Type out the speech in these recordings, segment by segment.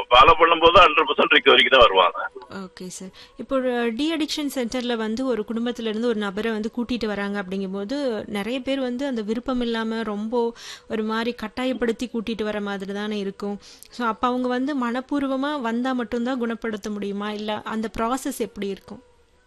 Follow பண்ணும்போது hundred percent ரிகவரிக்கு தான் வருவாங்க ஓகே சார் இப்போ டி அடிக்ஷன் சென்டர்ல வந்து ஒரு குடும்பத்துல இருந்து ஒரு நபரை வந்து கூட்டிட்டு வராங்க அப்படிங்கும்போது நிறைய பேர் வந்து அந்த விருப்பம் இல்லாம ரொம்ப ஒரு மாதிரி கட்டாயப்படுத்தி கூட்டிட்டு வர மாதிரி தானே இருக்கும் ஸோ அப்போ அவங்க வந்து மனப்பூர்வமா வந்தா மட்டும்தான் குணப்படுத்த முடியுமா இல்ல அந்த ப்ராசஸ் எப்படி இருக்கும்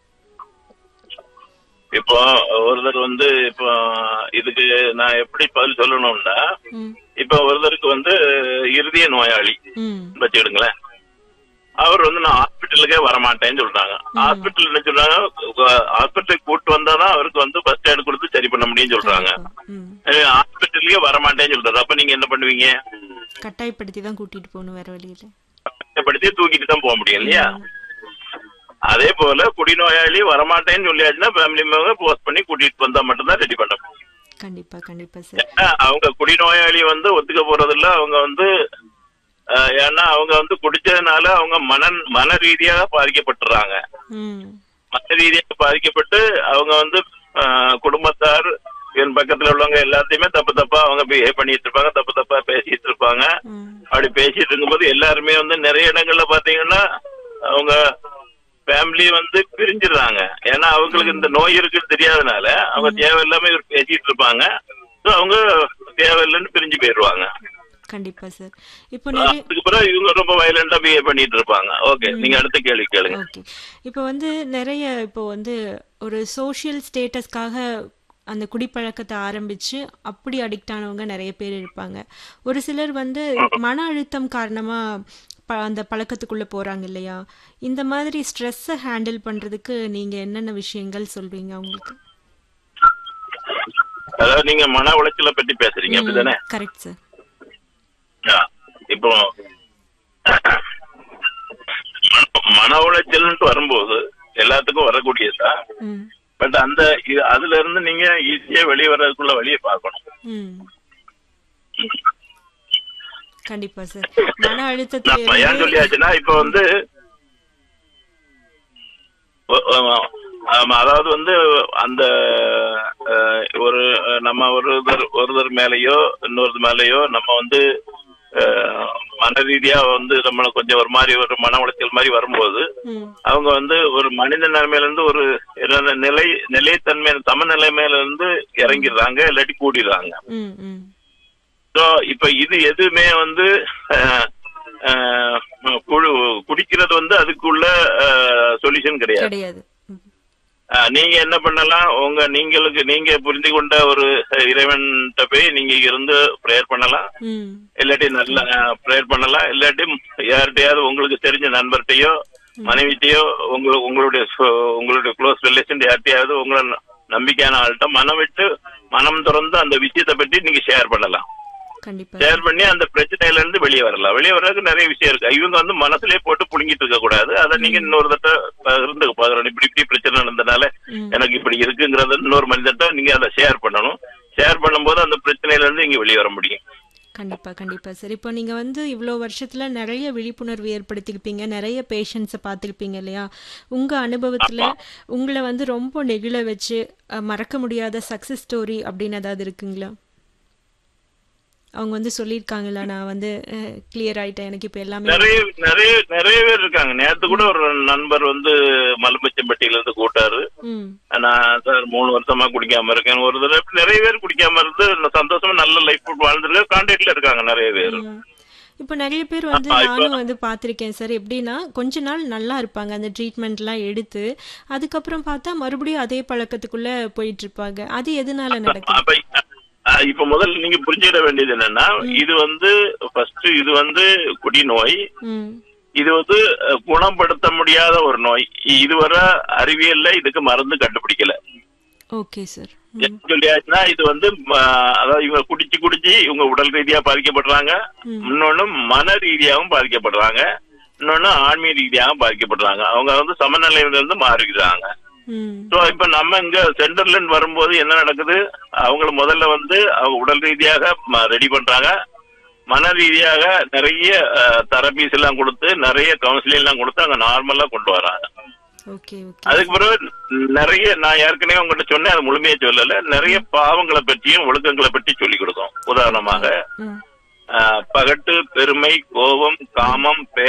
இப்போ ஒருத்தர் வந்து இப்போ இதுக்கு நான் எப்படி பதில் சொல்லணும்னா ம் இப்போ ஒருத்தருக்கு வந்து இருதய நோயாளி ம் வச்சுக்கிடுங்களேன் அவர் வந்து நான் ஹாஸ்பிட்டலுக்கே வரமாட்டேன்னு சொல்றாங்க ஹாஸ்பிட்டல் என்ன சொல்றாங்க ஹாஸ்பிட்டலுக்கு கூட்டு வந்தாதான் அவருக்கு வந்து ஃபர்ஸ்ட் எய்ட் கொடுத்து சரி பண்ண முடியும்னு சொல்றாங்க ம் ஹாஸ்பிட்டலுக்கே வரமாட்டேன்னு சொல்றாரு அப்ப நீங்க என்ன பண்ணுவீங்க கட்டாயப்படுத்தி தான் கூட்டிட்டு போகணும் வேற வழியில கஷ்டப்படுத்தி தூக்கிட்டு தான் போக முடியும் இல்லையா அதே போல குடிநோயாளி வரமாட்டேன்னு சொல்லியாச்சுன்னா ஃபேமிலி மெம்பர் போஸ்ட் பண்ணி கூட்டிட்டு வந்தா மட்டும்தான் ரெடி பண்ண முடியும் கண்டிப்பா கண்டிப்பா சார் ஏன்னா, அவங்க குடிநோயாளி வந்து ஒத்துக்க போறதில்ல அவங்க வந்து அஹ், ஏன்னா அவங்க வந்து குடிச்சதுனால அவங்க மன மன ரீதியாக பாதிக்கப்பட்டுறாங்க ம் மன ரீதியாக பாதிக்கப்பட்டு அவங்க வந்து அஹ், குடும்பத்தார் என் பக்கத்துல உள்ளவங்க எல்லாத்தையுமே தப்பு தப்பா அவங்க பிஹேவ் பண்ணிட்டு இருப்பாங்க தப்பு தப்பா பேசிட்டு இருப்பாங்க ம் அப்படி பேசிட்டு இருக்கும்போது எல்லாருமே வந்து நிறைய இடங்கள்ல பாத்தீங்கன்னா அவங்க ஃபேமிலி வந்து பிரிஞ்சிடுறாங்க ஏன்னா அவங்களுக்கு இந்த நோய் இருக்குன்னு தெரியாதனால அவங்க தேவையில்லாம இவர் பேசிட்டு இருப்பாங்க So அவங்க தேவையில்லைன்னு பிரிஞ்சு போயிடுவாங்க கண்டிப்பா சார் இப்போ நிறைய அதுக்கு பிறகு இவங்க ரொம்ப வயலண்டா பிஹேவ் பண்ணிட்டு இருப்பாங்க ஓகே நீங்க அடுத்த கேள்வி கேளுங்க ஓகே இப்போ வந்து நிறைய இப்போ வந்து ஒரு சோஷியல் ஸ்டேட்டஸ்க்காக அந்த குடிப்பழக்கத்தை ஆரம்பிச்சு அப்படி அடிக்ட் ஆனவங்க நிறைய பேர் இருப்பாங்க ஒரு சிலர் வந்து மன அழுத்தம் காரணமா ப- அந்த பழக்கத்துக்குள்ள போறாங்க இல்லையா இந்த மாதிரி ஸ்ட்ரெஸ்ஸை ஹேண்டில் பண்றதுக்கு நீங்க என்னென்ன விஷயங்கள் சொல்வீங்க அவங்களுக்கு அதாவது நீங்க மன உளைச்சலை பத்தி பேசுறீங்க அப்படிதானே கரெக்ட் சார் ஆ, இப்போ மன உளைச்சல்னு வரும்போது எல்லாத்துக்கும் வரக்கூடியதா ம் பட் அந்த இது- அதுல இருந்து நீங்க ஈஸியா வெளியே வர்றதுக்குள்ள வழியை பார்க்கணும் ம் கண்டிப்பா சார் மன அழுத்தத்தை நான் ஏன் சொல்லியாச்சுன்னா இப்ப வந்து ஒ- ஒ- ஆமா, அதாவது வந்து அந்த அஹ், ஒரு அஹ், நம்ம ஒருத்தர் ஒருத்தர் மேலயோ இன்னொருத்தர் மேலயோ நம்ம வந்து அஹ், மன ரீதியா வந்து நம்மள கொஞ்சம் ஒரு மாதிரி ஒரு மன உளைச்சல் மாதிரி வரும்போது ம் அவங்க வந்து ஒரு மனித நிலைமையில இருந்து ஒரு என்ன நிலை நிலைத்தன்மை சமநிலைமையில இருந்து இறங்கிடுறாங்க இல்லாட்டி கூடிடுறாங்க ம் ம் ஸோ இப்ப இது எதுவுமே வந்து அஹ், அஹ், குழு குடிக்கிறது வந்து அதுக்குள்ள சொல்யூஷன் கிடையாது கிடையாது ம் அஹ், நீங்க என்ன பண்ணலாம் உங்க நீங்களுக்கு நீங்க புரிந்து கொண்ட ஒரு இறைவன்கிட்ட போய் நீங்க இருந்து ப்ரேயர் பண்ணலாம் ம் இல்லாட்டி நல்லா ப்ரேயர் பண்ணலாம் இல்லாட்டி யார்கிட்டயாவது உங்களுக்கு தெரிஞ்ச நண்பர்கிட்டயோ மனைவிட்டையோ உங்க உங்களுடைய சொ- உங்களுடைய க்ளோஸ் ரிலேஷன் யார்கிட்டயாவது உங்களை ந- நம்பிக்கையான ஆள்கிட்ட மனம் விட்டு மனம் திறந்து அந்த விஷயத்தை பற்றி நீங்க ஷேர் பண்ணலாம் கண்டிப்பா ஷேர் பண்ணி அந்த பிரச்சனையில இருந்து வெளியே வரலாம் வெளியே வர்றதுக்கு நிறைய விஷயம் இருக்கு இவங்க வந்து மனசுலயே போட்டு புடுங்கிட்டு இருக்க கூடாது அதை நீங்க இன்னொரு தட்ட இருந்து பாக்குறோம் இப்படி இப்படி பிரச்சனை நடந்தனால ம் எனக்கு இப்படி இருக்குங்கிறத இன்னொரு மனிதர்கிட்ட நீங்க அதை ஷேர் பண்ணணும் ஷேர் பண்ணும்போது அந்த பிரச்சனையில இருந்து நீங்க வெளியே வர முடியும் கண்டிப்பா கண்டிப்பா சார் இப்போ நீங்க வந்து இவ்வளோ வருஷத்துல நிறைய விழிப்புணர்வு ஏற்படுத்தியிருப்பீங்க நிறைய பேஷண்ட்ஸை பார்த்துருப்பீங்க இல்லையா உங்க அனுபவத்துல உங்களை வந்து ரொம்ப நெகிழ வச்சு அஹ், மறக்க முடியாத சக்சஸ் ஸ்டோரி அப்படின்னு ஏதாவது இருக்குங்களா அவங்க வந்து சொல்லியிருக்காங்களா நான் வந்து கிளியர் ஆயிட்டேன் எனக்கு இப்போ எல்லாமே நிறைய நிறைய நிறைய பேர் இருக்காங்க நேத்து கூட ஒரு நண்பர் வந்து மலும்பச்சம்பட்டியில இருந்து கூட்டாரு ம் நான் சார் மூணு வருஷமா குடிக்காம இருக்கேன் ஒரு தடவை நிறைய பேர் குடிக்காம இருந்து சந்தோஷமா நல்ல லைஃப் வாழ்ந்துட்டு கான்டாக்ட்ல இருக்காங்க நிறைய பேர் ம். இப்போ நிறைய பேர் வந்து நானும் வந்து பார்த்துருக்கேன் சார் எப்படின்னா கொஞ்ச நாள் நல்லா இருப்பாங்க அந்த ட்ரீட்மெண்ட்லாம் எடுத்து அதுக்கப்புறம் பார்த்தா மறுபடியும் அதே பழக்கத்துக்குள்ள போயிட்டு இருப்பாங்க அது எதனால நடக்குது அப்ப அஹ், இப்ப முதல்ல நீங்க புரிஞ்சுக்கிட வேண்டியது என்னன்னா இது வந்து ஃபர்ஸ்ட் இது வந்து குடிநோய் ம் இது வந்து அஹ், குணப்படுத்த முடியாத ஒரு நோய் இதுவரை அறிவியல்ல இதுக்கு மருந்து கண்டுபிடிக்கல ஓகே சார் என்ன சொல்லியாச்சுன்னா இது வந்து ம, அதாவது இவங்க குடிச்சு குடிச்சு இவங்க உடல் ரீதியா பாதிக்கப்படுறாங்க இன்னொன்னு மன ரீதியாகவும் பாதிக்கப்படுறாங்க இன்னொன்னு ஆன்மீக ரீதியாகவும் பாதிக்கப்படுறாங்க அவங்க வந்து சமநிலையில இருந்து மாறிக்கிறாங்க ம் ஸோ இப்ப நம்ம இங்க சென்டர்ல இருந்து வரும்போது என்ன நடக்குது அவங்கள முதல்ல வந்து அவங்க உடல் ரீதியாக ரெடி பண்றாங்க மன ரீதியாக நிறைய தெரபிஸ் எல்லாம் கொடுத்து நிறைய கவுன்சிலிங் எல்லாம் கொடுத்து அங்க நார்மலா கொண்டு வராங்க ஓகே ஓகே அதுக்கு பிறகு நிறைய நான் ஏற்கனவே உங்ககிட்ட சொன்னேன் அது முழுமையா சொல்லல நிறைய பாவங்களை பற்றியும் ஒழுக்கங்களை பற்றி சொல்லி கொடுக்கும் உதாரணமாக ம் அஹ், பகட்டு பெருமை கோபம் காமம்